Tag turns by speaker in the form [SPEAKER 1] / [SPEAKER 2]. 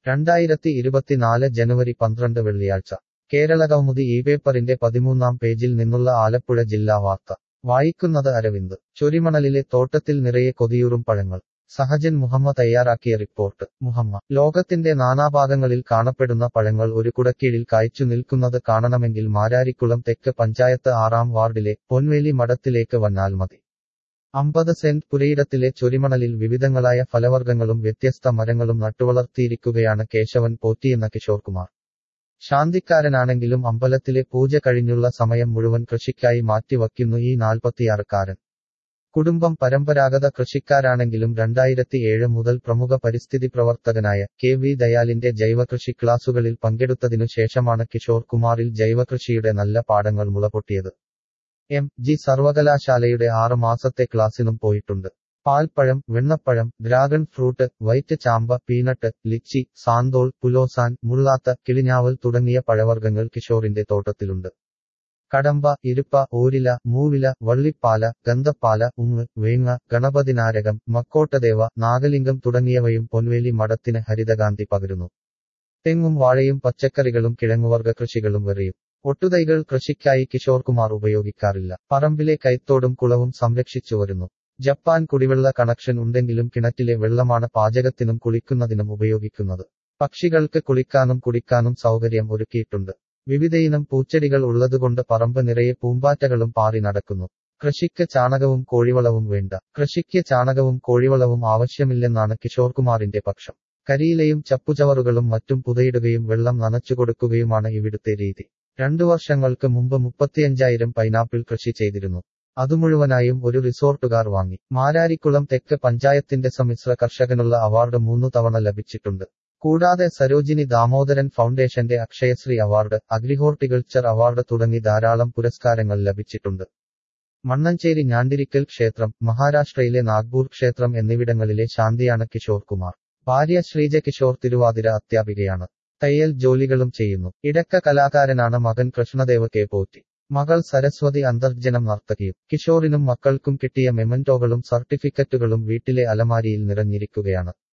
[SPEAKER 1] രണ്ടായിരത്തി ഇരുപത്തിനാല് ജനുവരി പന്ത്രണ്ട് വെള്ളിയാഴ്ച കേരളകൗമുദി ഈ പേപ്പറിന്റെ പതിമൂന്നാം പേജിൽ നിന്നുള്ള ആലപ്പുഴ ജില്ലാ വാർത്ത വായിക്കുന്നത് അരവിന്ദ് ചൊരിമണലിലെ തോട്ടത്തിൽ നിറയെ കൊതിയൂറും പഴങ്ങൾ സഹജൻ മുഹമ്മ തയ്യാറാക്കിയ റിപ്പോർട്ട് മുഹമ്മ ലോകത്തിന്റെ നാനാഭാഗങ്ങളിൽ കാണപ്പെടുന്ന പഴങ്ങൾ ഒരു കുടക്കീഴിൽ കായ്ച്ചു നിൽക്കുന്നത് കാണണമെങ്കിൽ മാരാരിക്കുളം തെക്ക് പഞ്ചായത്ത് ആറാം വാർഡിലെ പൊൻവേലി മഠത്തിലേക്ക് വന്നാൽ മതി അമ്പത് സെന്റ് പുരയിടത്തിലെ ചൊരിമണലിൽ വിവിധങ്ങളായ ഫലവർഗ്ഗങ്ങളും വ്യത്യസ്ത മരങ്ങളും നട്ടുവളർത്തിയിരിക്കുകയാണ് കേശവൻ പോറ്റിയെന്ന കിഷോർ കുമാർ ശാന്തിക്കാരനാണെങ്കിലും അമ്പലത്തിലെ പൂജ കഴിഞ്ഞുള്ള സമയം മുഴുവൻ കൃഷിക്കായി മാറ്റിവയ്ക്കുന്നു ഈ നാൽപ്പത്തിയാറുകാരൻ കുടുംബം പരമ്പരാഗത കൃഷിക്കാരാണെങ്കിലും രണ്ടായിരത്തി ഏഴ് മുതൽ പ്രമുഖ പരിസ്ഥിതി പ്രവർത്തകനായ കെ വി ദയാലിന്റെ ജൈവകൃഷി ക്ലാസുകളിൽ പങ്കെടുത്തതിനു ശേഷമാണ് കിഷോർ കുമാറിൽ ജൈവകൃഷിയുടെ നല്ല പാഠങ്ങൾ മുളപൊട്ടിയത് എം ജി സർവകലാശാലയുടെ ആറ് മാസത്തെ ക്ലാസ്സിനും പോയിട്ടുണ്ട് പാൽപ്പഴം വെണ്ണപ്പഴം ഡ്രാഗൺ ഫ്രൂട്ട് വൈറ്റ് ചാമ്പ പീനട്ട് ലിച്ചി സാന്തോൾ പുലോസാൻ മുള്ളാത്ത കിളിഞ്ഞാവൽ തുടങ്ങിയ പഴവർഗ്ഗങ്ങൾ കിഷോറിന്റെ തോട്ടത്തിലുണ്ട് കടമ്പ ഇരുപ്പ ഓരില മൂവില വള്ളിപ്പാല ഗന്ധപ്പാല ഉങ്ങ് വേങ്ങ ഗണപതിനാരകം മക്കോട്ടദേവ നാഗലിംഗം തുടങ്ങിയവയും പൊൻവേലി മഠത്തിന് ഹരിതകാന്തി പകരുന്നു തെങ്ങും വാഴയും പച്ചക്കറികളും കിഴങ്ങുവർഗ കൃഷികളും വെറിയും ഒട്ടുതൈകൾ കൃഷിക്കായി കിഷോർ കുമാർ ഉപയോഗിക്കാറില്ല പറമ്പിലെ കൈത്തോടും കുളവും സംരക്ഷിച്ചു വരുന്നു ജപ്പാൻ കുടിവെള്ള കണക്ഷൻ ഉണ്ടെങ്കിലും കിണറ്റിലെ വെള്ളമാണ് പാചകത്തിനും കുളിക്കുന്നതിനും ഉപയോഗിക്കുന്നത് പക്ഷികൾക്ക് കുളിക്കാനും കുടിക്കാനും സൗകര്യം ഒരുക്കിയിട്ടുണ്ട് വിവിധയിനം പൂച്ചെടികൾ ഉള്ളതുകൊണ്ട് പറമ്പ് നിറയെ പൂമ്പാറ്റകളും പാറി നടക്കുന്നു കൃഷിക്ക് ചാണകവും കോഴിവളവും വേണ്ട കൃഷിക്ക് ചാണകവും കോഴിവളവും ആവശ്യമില്ലെന്നാണ് കിഷോർ കുമാറിന്റെ പക്ഷം കരിയിലയും ചപ്പുചവറുകളും മറ്റും പുതയിടുകയും വെള്ളം നനച്ചുകൊടുക്കുകയുമാണ് ഇവിടുത്തെ രീതി രണ്ടു വർഷങ്ങൾക്ക് മുമ്പ് മുപ്പത്തിയഞ്ചായിരം പൈനാപ്പിൾ കൃഷി ചെയ്തിരുന്നു അതുമുഴുവനായും ഒരു റിസോർട്ടുകാർ വാങ്ങി മാരാരിക്കുളം തെക്ക് പഞ്ചായത്തിന്റെ സമ്മിശ്ര കർഷകനുള്ള അവാർഡ് മൂന്നു തവണ ലഭിച്ചിട്ടുണ്ട് കൂടാതെ സരോജിനി ദാമോദരൻ ഫൗണ്ടേഷന്റെ അക്ഷയശ്രീ അവാർഡ് അഗ്രിഹോർട്ടിക്കൾച്ചർ അവാർഡ് തുടങ്ങി ധാരാളം പുരസ്കാരങ്ങൾ ലഭിച്ചിട്ടുണ്ട് മണ്ണഞ്ചേരി ഞാണ്ടിരിക്കൽ ക്ഷേത്രം മഹാരാഷ്ട്രയിലെ നാഗ്പൂർ ക്ഷേത്രം എന്നിവിടങ്ങളിലെ ശാന്തിയാണ് കിഷോർ കുമാർ ഭാര്യ ശ്രീജ കിഷോർ തിരുവാതിര അധ്യാപികയാണ് തയ്യൽ ജോലികളും ചെയ്യുന്നു ഇടക്ക കലാകാരനാണ് മകൻ കൃഷ്ണദേവ് കെ പോറ്റി മകൾ സരസ്വതി അന്തർജനം നർത്തകിയും കിഷോറിനും മക്കൾക്കും കിട്ടിയ മെമന്റോകളും സർട്ടിഫിക്കറ്റുകളും വീട്ടിലെ അലമാരിയിൽ നിറഞ്ഞിരിക്കുകയാണ്